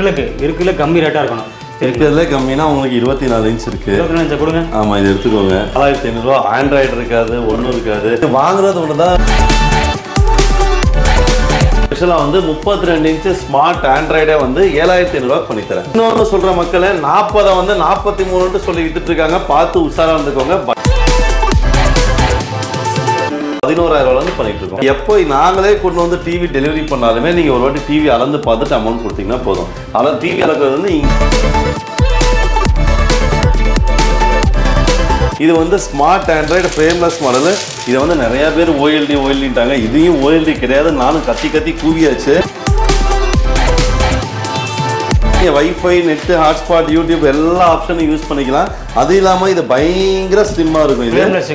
மக்களுக்கு இருக்குல்ல கம்மி ரேட்டாக இருக்கணும் இருக்கிறதுல கம்மினா உங்களுக்கு இருபத்தி நாலு இன்ச் இருக்கு இருபத்தி நாலு கொடுங்க ஆமா இது எடுத்துக்கோங்க நாலாயிரத்தி ஐநூறுரூவா ஆண்ட்ராய்டு இருக்காது ஒன்றும் இருக்காது வாங்குறது ஒன்று தான் ஸ்பெஷலாக வந்து முப்பத்தி ரெண்டு இன்ச்சு ஸ்மார்ட் ஆண்ட்ராய்டே வந்து ஏழாயிரத்தி ஐநூறுரூவா பண்ணித்தரேன் இன்னொன்று சொல்கிற மக்களை நாற்பதை வந்து நாற்பத்தி மூணுன்ட்டு சொல்லி வித்துட்டு இருக்காங்க பார்த்து உஷாராக இருந்துக்கோங்க ப- பதினோராயிரம் ரூபாய் பண்ணிட்டு இருக்கோம் எப்போ நாங்களே கொண்டு வந்து டிவி டெலிவரி பண்ணாலுமே நீங்க ஒரு வாட்டி டிவி அளந்து பார்த்துட்டு அமௌண்ட் கொடுத்தீங்கன்னா போதும் ஆனால் டிவி அளக்கிறது வந்து இங்க- இது வந்து ஸ்மார்ட் ஆண்ட்ராய்டு ஃப்ரேம்லெஸ் மாடலு இதை வந்து நிறைய பேர் ஓஎல்டி ஓஎல்டின்ட்டாங்க இதையும் ஓஎல்டி கிடையாது நானும் கத்தி கத்தி கூவியாச்சு வைஃபை நெட்டு ஹாட்ஸ்பாட் யூடியூப் எல்லா ஆப்ஷனும் யூஸ் பண்ணிக்கலாம் அது இல்லாமல் இது பயங்கர ஸ்லிம்மாக இருக்கும் இது Frameless.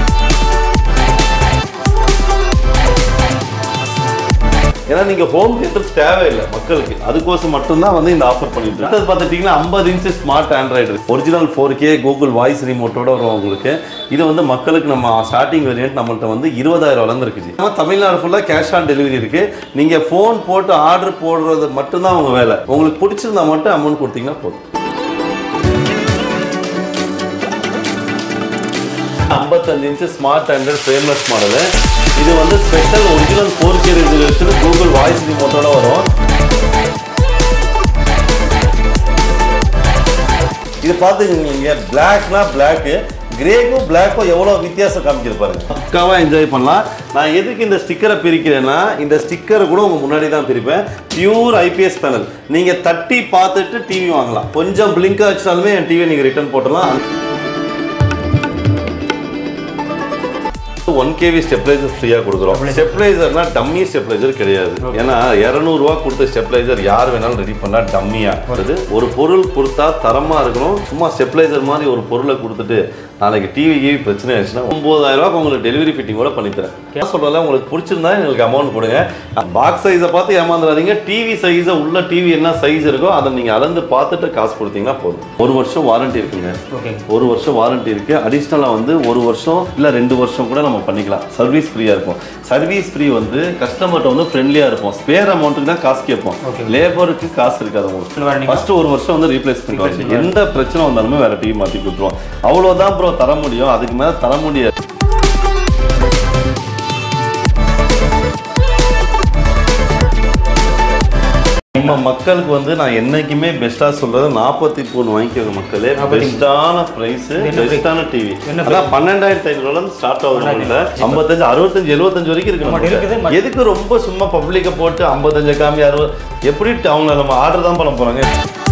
ஏன்னா நீங்க ஹோம் தியேட்டர்ஸ் தேவையில்லை மக்களுக்கு அதுக்கோசம் மட்டும்தான் வந்து இந்த ஆஃபர் பண்ணிட்டு இருக்கோம். அடுத்தது பார்த்துட்டீங்கன்னா ஐம்பது inch smart Android original four K Google voice ரிமோட்டோட வரும் உங்களுக்கு இது வந்து மக்களுக்கு நம்ம ஸ்டார்டிங் வேரியன்ட் நம்மள்ட்ட வந்து இருபதாயிரம் ரூபாயில இருக்குது நம்ம தமிழ்நாடு ஃபுல்லாக கேஷ் ஆன் டெலிவரி இருக்கு நீங்க ஃபோன் போட்டு ஆர்டர் போடுறது மட்டும்தான் உங்க வேலை உங்களுக்கு பிடிச்சிருந்தா மட்டும் அமௌண்ட் கொடுத்தீங்கன்னா போதும் ஐம்பத்தஞ்சு inch smart Android frameless model இது வந்து special original four K resolution Google voice ரிமோட்டோட வரும் இது பார்த்துக்கிங்க பிளாக்னா பிளாக்கு கிரேக்கும் பிளாக்கும் எவ்வளோ வித்தியாசம் காமிக்குது பாருங்க பக்காவாக என்ஜாய் பண்ணலாம் நான் எதுக்கு இந்த ஸ்டிக்கரை பிரிக்கிறேன்னா இந்த ஸ்டிக்கரை கூட உங்கள் முன்னாடி தான் பிரிப்பேன் பியூர் ஐபிஎஸ் பேனல் நீங்கள் தட்டி பார்த்துட்டு டிவி வாங்கலாம் கொஞ்சம் பிளிங்க் ஆச்சாலுமே என் டிவியை நீங்கள் ரிட்டர்ன் போட்டலாம் ஒன் கேவி ஸ்டெப்லைசர் ஃப்ரீயாக கொடுக்குறோம் ஸ்டெப்லைசர்னா டம்மி ஸ்டெப்லைசர் கிடையாது ஏன்னா இரநூறுவா கொடுத்த ஸ்டெப்லைசர் யார் வேணாலும் ரெடி பண்ணா டம்மியா வருது ஒரு பொருள் கொடுத்தா தரமா இருக்கணும் சும்மா ஸ்டெப்லைசர் மாதிரி ஒரு பொருளை கொடுத்துட்டு நாளைக்கு டிவி கிவி பிரச்சனை ஆயிடுச்சுன்னா ஒன்பதாயிரம் ரூபாய்க்கு உங்களுக்கு டெலிவரி ஃபிட்டிங்கோட பண்ணித்தரேன் நான் சொல்றேன் உங்களுக்கு பிடிச்சிருந்தா எங்களுக்கு அமௌண்ட் கொடுங்க பாக்ஸ் சைஸை பார்த்து ஏமாந்துடாதீங்க டிவி சைஸை உள்ள டிவி என்ன சைஸ் இருக்கோ அதை நீங்க அளந்து பார்த்துட்டு காசு கொடுத்தீங்கன்னா போதும் ஒரு வருஷம் வாரண்டி இருக்குங்க ஓகே ஒரு வருஷம் வாரண்டி இருக்கு அடிஷ்னலாக வந்து ஒரு வருஷம் இல்லை ரெண்டு வருஷம் கூட நம்ம பண்ணிக்கலாம் சர்வீஸ் ஃப்ரீயாக இருக்கும் சர்வீஸ் ஃப்ரீ வந்து கஸ்டமர்கிட்ட வந்து ஃப்ரெண்ட்லியாக இருப்போம் ஸ்பேர் அமௌண்ட்டுக்கு தான் காசு கேட்போம் லேபருக்கு காசு இருக்காது உங்களுக்கு warranty. ஃபர்ஸ்ட் ஒரு வருஷம் வந்து ரீப்ளேஸ் பண்ணிக்கலாம் எந்த பிரச்சனை வந்தாலுமே வேற டிவி மாற்றி கொடுத்துருவோம் அவ்வளோதான் ப்ரோ தர முடியும் அதுக்கு மேலே தர முடியாது நம்ம மக்களுக்கு வந்து நான் என்னைக்குமே பெஸ்டா சொல்றது நாற்பத்தி மூணு வாங்கிக்கிற மக்களே பெஸ்டான பிரைஸ் பெஸ்டான டிவி என்ன அதான் பன்னெண்டாயிரத்தி ஐநூறுல இருந்து ஸ்டார்ட் ஆகுது ஐம்பத்தஞ்சு அறுபத்தஞ்சு எழுபத்தஞ்சு வரைக்கும் இருக்கு நம்மகிட்ட நம்மகிட்ட. இருக்குது. எதுக்கு ரொம்ப சும்மா பப்ளிக்கை போட்டு ஐம்பத்தஞ்சு காமி அறுபது எப்படி அவங்க நம்ம ஆர்டர் தான் பண்ண போறாங்க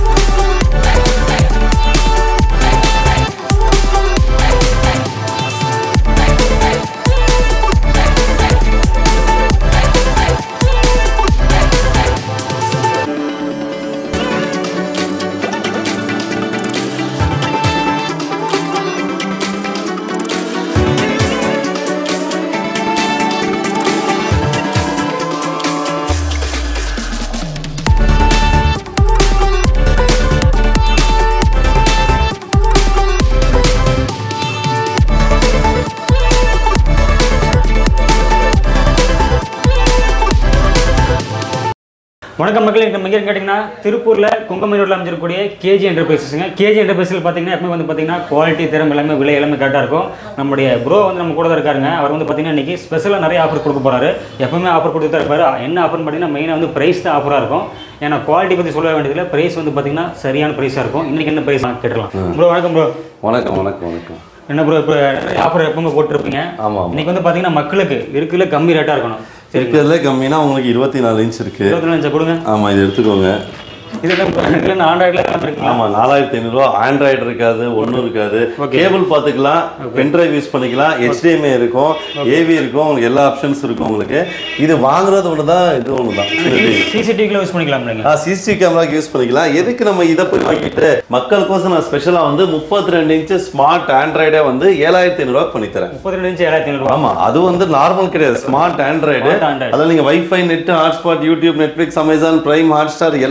வணக்கம் மக்களே நம்ம எங்கே கேட்டிங்கன்னா திருப்பூரில் குங்கமயூரில் அமைஞ்சிருக்கக்கூடிய கேஜி என்டர்பிரைசஸ்ங்க கேஜி என்டர்பிரைஸில் பார்த்தீங்கன்னா எப்பவுமே வந்து பார்த்தீங்கன்னா குவாலிட்டி திறம் எல்லாமே விலை எல்லாமே கரெக்டாக இருக்கும் நம்முடைய ப்ரோ வந்து நம்ம கூட தான் இருக்காருங்க அவர் வந்து பார்த்தீங்கன்னா இன்றைக்கி ஸ்பெஷலாக நிறைய ஆஃபர் கொடுக்க போகிறாரு எப்பவுமே ஆஃபர் கொடுத்து தான் இருப்பாரு என்ன ஆஃபர்னு பார்த்தீங்கன்னா மெயினாக வந்து ப்ரைஸ் தான் ஆஃபராக இருக்கும் ஏன்னா குவாலிட்டி பற்றி சொல்ல வேண்டியதில்லை ப்ரைஸ் வந்து பார்த்தீங்கன்னா சரியான ப்ரைஸாக இருக்கும் இன்றைக்கி என்ன ப்ரைஸ் கேட்டுக்கலாம் ப்ரோ வணக்கம் ப்ரோ வணக்கம் வணக்கம் வணக்கம் என்ன ப்ரோ இப்போ ஆஃபர் எப்பவுமே போட்டிருப்பீங்க ஆமா ஆமா இன்னைக்கு வந்து பார்த்தீங்கன்னா மக்களுக்கு இருக்குல்ல கம்மி ரேட்டாக இருக்கணும் இருக்கிறதுல கம்மினா உங்களுக்கு இருபத்தி நாலு இன்ச் இருக்கு இருபத்தி நாலு கொடுங்க ஆமா இது எடுத்துக்கோங்க இதில் ஆண்ட்ராய்டில் இருக்கு ஆமா நாலாயிரத்தி ஐநூறுரூவா ஆண்ட்ராய்டு இருக்காது ஒன்றும் இருக்காது கேபிள் பார்த்துக்கலாம் பென்ட்ரைவ் யூஸ் பண்ணிக்கலாம் HDMI இருக்கும் ஏவி இருக்கும் உங்களுக்கு எல்லா ஆப்ஷன்ஸ் இருக்கும் உங்களுக்கு இது வாங்குறது ஒன்று தான் இது ஒன்று தான் சிசிடிவில யூஸ் பண்ணிக்கலாம் நீங்க சிசிடிவி கேமராக்கு யூஸ் பண்ணிக்கலாம் எதுக்கு நம்ம இதை போய் வாங்கிட்டு மக்களுக்கோசம் நான் ஸ்பெஷலாக வந்து முப்பத்தி ரெண்டு இன்ச்சு ஸ்மார்ட் ஆண்ட்ராய்டே வந்து ஏழாயிரத்தி ஐநூறுரூவா பண்ணித்தரேன் முப்பத்தி ரெண்டு இன்ச்சு ஏழாயிரத்தி ஐநூறுவா ஆமா அது வந்து நார்மல் கிடையாது ஸ்மார்ட் ஆண்ட்ராய்டு Smart Android. அதில் நீங்க WiFi net hotspot YouTube Netflix Amazon Prime Hotstar எல்லா கேமிங்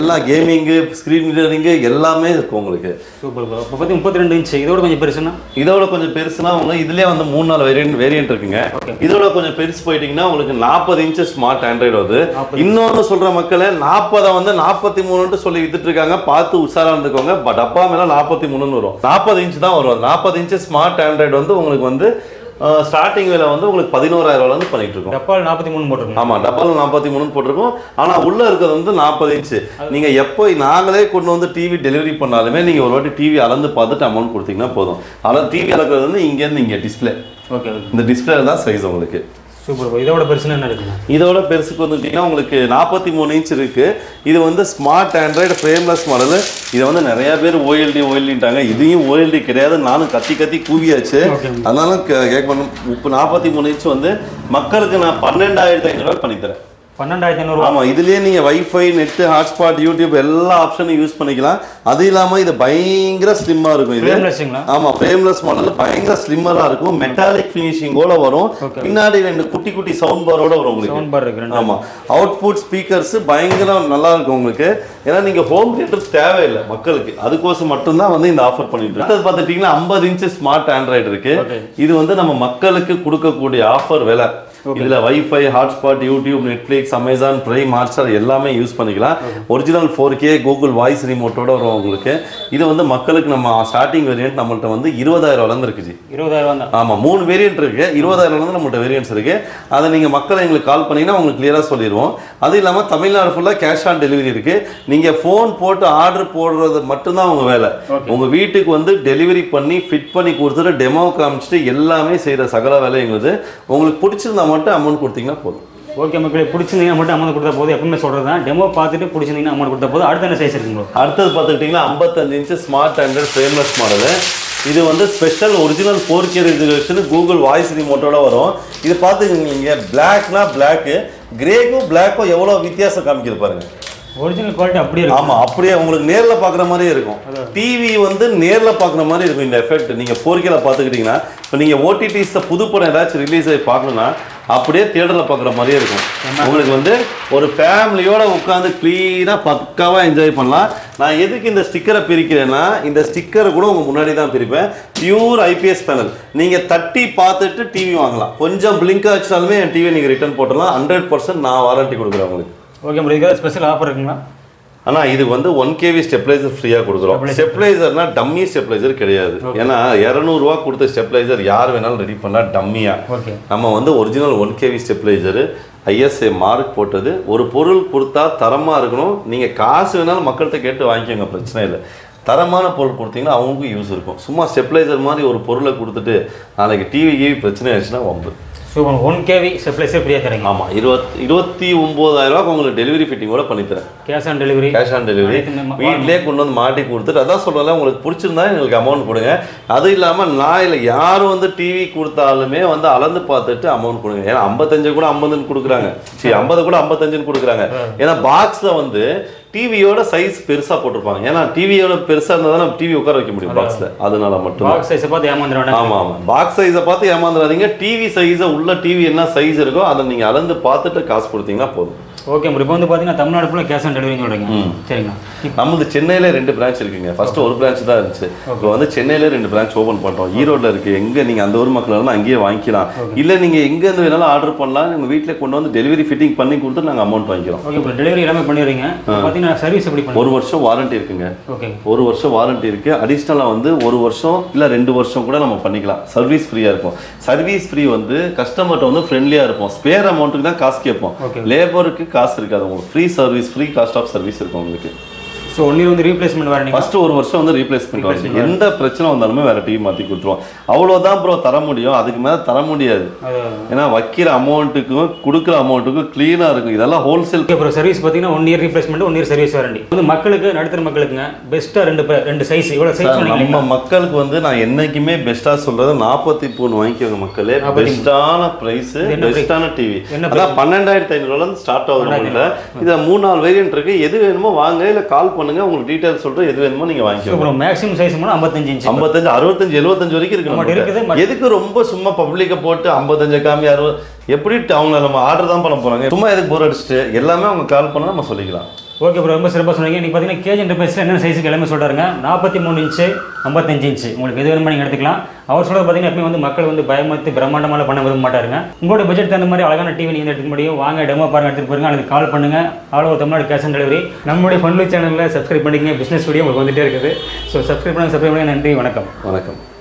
கேமிங்கு ஸ்க்ரீன் ரீடரிங்கு எல்லாமே இருக்கும் உங்களுக்கு சூப்பர் ப்ரோ இப்போ பற்றி முப்பத்தி ரெண்டு இன்ச்சு இதோட கொஞ்சம் பெருசுன்னா இதோட கொஞ்சம் பெருசுனா உங்களுக்கு இதுலயே வந்து மூணு நாலு வேரியன்ட் வேரியன்ட் இருக்குங்க இதோட கொஞ்சம் பெருசு போயிட்டீங்கன்னா உங்களுக்கு நாற்பது இன்ச்சு ஸ்மார்ட் ஆண்ட்ராய்டு வருது இன்னொன்னு சொல்ற மக்களே நாற்பதை வந்து நாற்பத்தி மூணுன்ட்டு சொல்லி வித்துட்டு இருக்காங்க பார்த்து உஷாரா இருந்துக்கோங்க பட் அப்பா மேல நாற்பத்தி மூணுன்னு வரும் நாற்பது இன்ச் தான் வரும் நாற்பது இன்ச்சு ஸ்மார்ட் ஆண்ட்ராய்டு வந்து உங்களுக்கு வந்து ஸ்டார்டிங் விலை வந்து உங்களுக்கு பதினோராயிரம் ரூபாயில இருந்து பண்ணிட்டு இருக்கோம் டப்பால் நாற்பத்தி மூணு போட்டிருக்கோம் ஆமா டப்பால் நாற்பத்தி மூணு போட்டிருக்கோம் ஆனா உள்ள இருக்கிறது வந்து நாற்பது இன்ச்சு நீங்க எப்போ நாங்களே கொண்டு வந்து டிவி டெலிவரி பண்ணாலுமே நீங்க ஒரு வாட்டி டிவி அளந்து பார்த்துட்டு அமௌண்ட் கொடுத்தீங்கன்னா போதும் ஆனால் டிவி அளக்கிறது வந்து இங்க இருந்து இங்க டிஸ்பிளே ஓகே ஓகே இந்த டிஸ்பிளே தான் சைஸ் உங்களுக்கு சூப்பர் ப்ரோ இதோட பெருசுன்னா என்ன இருக்குண்ணா இதோட பெருசுக்கு வந்துட்டீங்கன்னா உங்களுக்கு நாற்பத்தி மூணு இன்ச் இருக்கு இது வந்து ஸ்மார்ட் ஆண்ட்ராய்டு ஃப்ரேம்லெஸ் மாடல் இதை வந்து நிறைய பேர் ஓஎல்டி ஓஎல்டின்ட்டாங்க இதையும் ஓஎல்டி கிடையாது நானும் கத்தி கத்தி கூவியாச்சு Okay. அதனால கேட்க இப்போ நாற்பத்தி மூணு இன்ச் வந்து மக்களுக்கு நான் பன்னெண்டாயிரத்தி ஐநூறுரூவா பண்ணித்தரேன் பன்னெண்டாயிரத்தி ஐநூறுரூவா ஆமா இதுலயே நீங்க வைஃபை நெட் ஹாட்ஸ்பாட் யூடியூப் எல்லா ஆப்ஷனும் யூஸ் பண்ணிக்கலாம் அது இல்லாம இது பயங்கர ஸ்லிம்மா இருக்கும் இது ஃப்ரேம்லெஸ்ஸுங்களா ஆமா ஃப்ரேம்லெஸ் மாடல் பயங்கர ஸ்லிம்மரா இருக்கும் மெட்டாலிக் ஃபினிஷிங்கோட வரும் Okay. பின்னாடி ரெண்டு குட்டி குட்டி சவுண்ட் பாரோட வரும் உங்களுக்கு சவுண்ட் பார் இருக்கு ரெண்டு ஆமா அவுட்புட் ஸ்பீக்கர்ஸ் பயங்கரம் நல்லா இருக்கும் உங்களுக்கு ஏன்னா நீங்க ஹோம் தியேட்டர் தேவையில்லை மக்களுக்கு அதுக்கோசம் மட்டும்தான் வந்து இந்த ஆஃபர் பண்ணிட்டு இருக்கோம். அடுத்தது பார்த்துட்டீங்கன்னா ஐம்பது இன்ச் ஸ்மார்ட் ஆண்ட்ராய்டு இருக்கு Okay. இது வந்து நம்ம மக்களுக்கு கொடுக்கக்கூடிய ஆஃபர் விலை இதுல WiFi hotspot YouTube Netflix Amazon Prime Hotstar எல்லாமே யூஸ் பண்ணிக்கலாம் original four K Google voice ரிமோட்டோட வரும் உங்களுக்கு இது வந்து மக்களுக்கு நம்ம ஸ்டார்டிங் வேரியன்ட் நம்மள்ட்ட வந்து இருபதாயிரம் ரூபாயில இருக்கு ஜி இருபதாயிரம் தான் ஆமா மூணு வேரியன்ட் இருக்கு இருபதாயிரம் வந்து நம்மகிட்ட வேரியன்ட்ஸ் இருக்கு அதை நீங்க மக்கள் எங்களுக்கு கால் பண்ணீங்கன்னா உங்களுக்கு கிளியரா சொல்லிடுவோம் அது இல்லாம தமிழ்நாடு ஃபுல்லா கேஷ் ஆன் டெலிவரி இருக்கு நீங்க ஃபோன் போட்டு ஆர்டர் போடுறது மட்டும்தான் உங்க வேலை உங்க வீட்டுக்கு வந்து டெலிவரி பண்ணி ஃபிட் பண்ணி கொடுத்துட்டு டெமோ காமிச்சிட்டு எல்லாமே செய்யற சகல வேலை எங்களுது உங்களுக்கு பிடிச்சிருந்தா மட்டும் அமௌண்ட் கொடுத்தீங்கன்னா போதும் ஓகே மக்களே பிடிச்சிருந்தீங்கன்னா மட்டும் அமௌண்ட் கொடுத்தா போதும் எப்பவுமே சொல்கிறது தான் டெமோ பார்த்துட்டு பிடிச்சிருந்தீங்கன்னா அமௌண்ட் கொடுத்தா போதும் அடுத்த என்ன சைஸ் இருக்குங்களோ அடுத்தது பார்த்துக்கிட்டிங்கன்னா ஐம்பத்தஞ்சு inch smart Android frameless model இது வந்து special original four K resolution Google voice ரிமோட்டோட வரும் இது பார்த்துக்கங்க இங்கே பிளாக்னா பிளாக்கு கிரேக்கும் பிளாக்கும் எவ்வளோ வித்தியாசம் காமிக்குது பாருங்க ஒரிஜினல் குவாலிட்டி அப்படியே இருக்கும் ஆமா அப்படியே உங்களுக்கு நேர்ல பார்க்குற மாதிரியே இருக்கும் டிவி வந்து நேர்ல பார்க்குற மாதிரி இருக்கும் இந்த எஃபெக்ட் நீங்க ஃபோர் கேல பார்த்துக்கிட்டிங்கன்னா இப்போ நீங்க ஓடிடிஸ்ல புது படம் ஏதாச்சும் ரிலீஸ் ஆகி பார்க்கணும்னா அப்படியே தியேட்டரில் பார்க்குற மாதிரியே இருக்கும் உங்களுக்கு வந்து ஒரு ஃபேமிலியோட உட்காந்து க்ளீனாக பக்காவா என்ஜாய் பண்ணலாம் நான் எதுக்கு இந்த ஸ்டிக்கரை பிரிக்கிறேன்னா இந்த ஸ்டிக்கரை கூட உங்க முன்னாடி தான் பிரிப்பேன் பியூர் ஐபிஎஸ் பேனல் நீங்க தட்டி பார்த்துட்டு டிவி வாங்கலாம் கொஞ்சம் பிளிங்க் ஆச்சுனாலுமே என் டிவியை நீங்க ரிட்டர்ன் போட்டுடலாம் ஹண்ட்ரட் பர்சன்ட் நான் வாரண்டி கொடுக்குறேன் உங்களுக்கு ஓகே ப்ரோ இதுக்காக ஸ்பெஷல் ஆஃபர் இருக்குங்களா ஆனா இது வந்து ஒன் கேவி ஸ்டெப்லைசர் ஃப்ரீயா கொடுக்குறோம் ஸ்டெப்லைசர்னா டம்மி ஸ்டெப்லைசர் கிடையாது ஏன்னா இரநூறுவா கொடுத்த ஸ்டெப்லைசர் யார் வேணாலும் ரெடி பண்ணா டம்மியா ஓகே நம்ம வந்து original one KV stabiliser ISA mark போட்டது ஒரு பொருள் கொடுத்தா தரமா இருக்கணும் நீங்க காசு வேணாலும் மக்கள்கிட்ட கேட்டு வாங்கிக்கோங்க பிரச்சனை இல்லை தரமான பொருள் கொடுத்தீங்கன்னா அவங்களுக்கும் யூஸ் இருக்கும் சும்மா ஸ்டெப்லைசர் மாதிரி ஒரு பொருளை கொடுத்துட்டு நாளைக்கு டிவி கிவி பிரச்சனை ஆயிடுச்சுன்னா வம்பு சூப்பர் ஒன் கேவி ஸ்டெப்லைசர் ஃப்ரீயாக தரீங்க ஆமா இருபத் இருபத்தி ஒன்பதாயிரம் ரூபாய்க்கு உங்களுக்கு டெலிவரி ஃபிட்டிங்கோட பண்ணித்தரேன் cash on delivery cash on delivery வீட்டிலே கொண்டு வந்து மாட்டி கொடுத்துட்டு அதான் சொல்றேன் உங்களுக்கு பிடிச்சிருந்தா எங்களுக்கு அமௌண்ட் கொடுங்க அது இல்லாம நான் இல்லை யாரும் வந்து டிவி கொடுத்தாலுமே வந்து அளந்து பார்த்துட்டு அமௌண்ட் கொடுங்க ஏன்னா ஐம்பத்தஞ்சு கூட ஐம்பதுன்னு கொடுக்குறாங்க சரி ஐம்பது கூட ஐம்பத்தஞ்சுன்னு கொடுக்குறாங்க ஏன்னா பாக்ஸ்ல வந்து டிவியோட சைஸ் பெருசா போட்டிருப்பாங்க ஏன்னா டிவியோட பெருசா இருந்தால் தான் நம்ம டிவி உட்கார வைக்க முடியும் பாக்ஸ்ல அதனால மட்டும் பாக்ஸ் சைஸை பார்த்து ஏமாந்துட வேண்டாம் ஆமா ஆமா பாக்ஸ் சைஸை பார்த்து ஏமாந்துடாதீங்க டிவி சைஸை உள்ள டிவி என்ன சைஸ் இருக்கோ அதை நீங்க அளந்து பார்த்துட்டு காசு கொடுத்தீங்கன்னா போதும் ஓகே ப்ரோ இப்போ வந்து பார்த்தீங்கன்னா தமிழ்நாடு ஃபுல்லாக கேஷ் ஆன் டெலிவரி சொல்கிறீங்க சரிங்களா இப்போ நமக்கு சென்னையில ரெண்டு பிரான்ச் இருக்குங்க ஃபர்ஸ்ட் ஒரு பிரான்ச் தான் இருந்துச்சு இப்போ வந்து சென்னையில ரெண்டு பிரான்ச் ஓபன் பண்றோம் ஈரோட்ல இருக்கு எங்க நீங்க அந்த ஊர் மக்கள் இருந்தாலும் அங்கேயே வாங்கிக்கலாம் இல்ல நீங்க எங்க இருந்து வேணாலும் ஆர்டர் பண்ணலாம் உங்க வீட்ல கொண்டு வந்து டெலிவரி ஃபிட்டிங் பண்ணி கொடுத்து நாங்க அமௌண்ட் வாங்கிக்கிறோம் ஓகே ப்ரோ டெலிவரி எல்லாமே பண்ணிடுறீங்க பார்த்தீங்கன்னா சர்வீஸ் எப்படி பண்ணுங்க ஒரு வருஷம் வாரண்டி இருக்குங்க ஓகே ஒரு வருஷம் வாரண்டி இருக்கு அடிஷ்னலாக வந்து ஒரு வருஷம் இல்ல ரெண்டு வருஷம் கூட நம்ம பண்ணிக்கலாம் சர்வீஸ் ஃப்ரீயா இருக்கும் சர்வீஸ் ஃப்ரீ வந்து கஸ்டமர்கிட்ட வந்து ஃப்ரெண்ட்லியா இருப்போம் ஸ்பேர் அமௌண்ட்டுக்கு தான் காசு கேட்போம் Okay. லேபருக்கு காசு இருக்காது உங்களுக்கு free service free cost of service இருக்கும் உங்களுக்கு ஸோ ஒன் இயர் வந்து ரீப்ளேஸ்மெண்ட் வாரண்டி ஃபர்ஸ்ட் ஒரு வருஷம் வந்து ரீப்ளேஸ்மெண்ட் வரும் எந்த பிரச்சனை வந்தாலுமே வேற டிவி மாத்தி கொடுத்துருவோம் அவ்வளவுதான் ப்ரோ தர முடியும் அதுக்கு மேல தர முடியாது அது ஏன்னா வைக்கிற அமௌண்ட்டுக்கும் கொடுக்குற அமௌண்ட்டுக்கும் க்ளீனா இருக்கும் இதெல்லாம் ஹோல்சேல் ஓகே ப்ரோ சர்வீஸ் பார்த்தீங்கன்னா one year replacement one year service warranty வந்து மக்களுக்கு நடுத்தர மக்களுக்குங்க பெஸ்ட்டாக ரெண்டு பே- ரெண்டு சைஸ் இவ்வளோ சைஸ் பண்ணிக்கலாம் நம்ம மக்களுக்கு வந்து நான் என்னைக்குமே பெஸ்டா சொல்றது நாற்பத்தி மூணு வாங்கிக்கோங்க மக்களே பெஸ்டான பிரைஸ் என்ன பெஸ்டான டிவி என்ன அதான் பன்னெண்டாயிரத்தி ஐநூறுல இருந்து ஸ்டார்ட் ஆகுது நம்மள்ட்ட இதுல மூணு நாலு வேரியன்ட் இருக்கு எது வேணுமோ வாங்க இல்ல கால் பண்ணுங்க உங்களுக்கு டீடைல்ஸ் சொல்றேன் எது வேணுமோ நீங்க வாங்கிக்கோங்க ப்ரோ மேக்ஸிமம் சைஸ் பண்ணால் ஐம்பத்தஞ்சு இன்ச் ஐம்பத்தஞ்சு அறுபத்தஞ்சு எழுபத்தஞ்சு வரைக்கும் இருக்கு நம்மகிட்ட நம்மகிட்ட. இருக்குது, எதுக்கு ரொம்ப சும்மா பப்ளிக்கை போட்டு ஐம்பத்தஞ்சு காமி அறுபது எப்படி அவங்க நம்ம ஆர்டர் தான் பண்ண போறாங்க சும்மா எதுக்கு போர் அடிச்சுட்டு எல்லாமே அவங்க கால் பண்ணா நம்ம சொல்லிக்கலாம் ஓகே ப்ரோ ரொம்ப சிறப்பாக சொன்னீங்க நீங்கள் பார்த்தீங்கன்னா கேஜி என்டர்பிரைஸில் என்ன சைஸுக்கு எல்லாமே சொல்கிறாருங்க நாற்பத்தி மூணு இன்ச்சு ஐம்பத்தஞ்சு இன்ச்சு உங்களுக்கு எது வேணுமோ நீங்கள் எடுத்துக்கலாம் அவர் சொல்கிறது பார்த்தீங்கன்னா எப்பவுமே வந்து மக்கள் வந்து பயமத்து பிரம்மாண்டமாக பண்ண விரும்ப மாட்டாருங்க உங்களோட பட்ஜெட் தகுந்த மாதிரி அழகான டிவி நீங்கள் எடுத்துக்க முடியும் வாங்க டெமோ பாருங்க எடுத்துகிட்டு போயிருங்க அல்லது கால் பண்ணுங்கள் all over Tamil Nadu cash on delivery நம்மளுடைய ஃபன்லு சேனலில் சப்ஸ்கிரைப் பண்ணிக்கங்க பிஸ்னஸ் வீடியோ உங்களுக்கு வந்துட்டே இருக்குது ஸோ சப்ஸ்கிரைப் பண்ணுங்க சப்ஸ்கிரைப் பண்ணுங்க நன்றி வணக்கம் வணக்கம்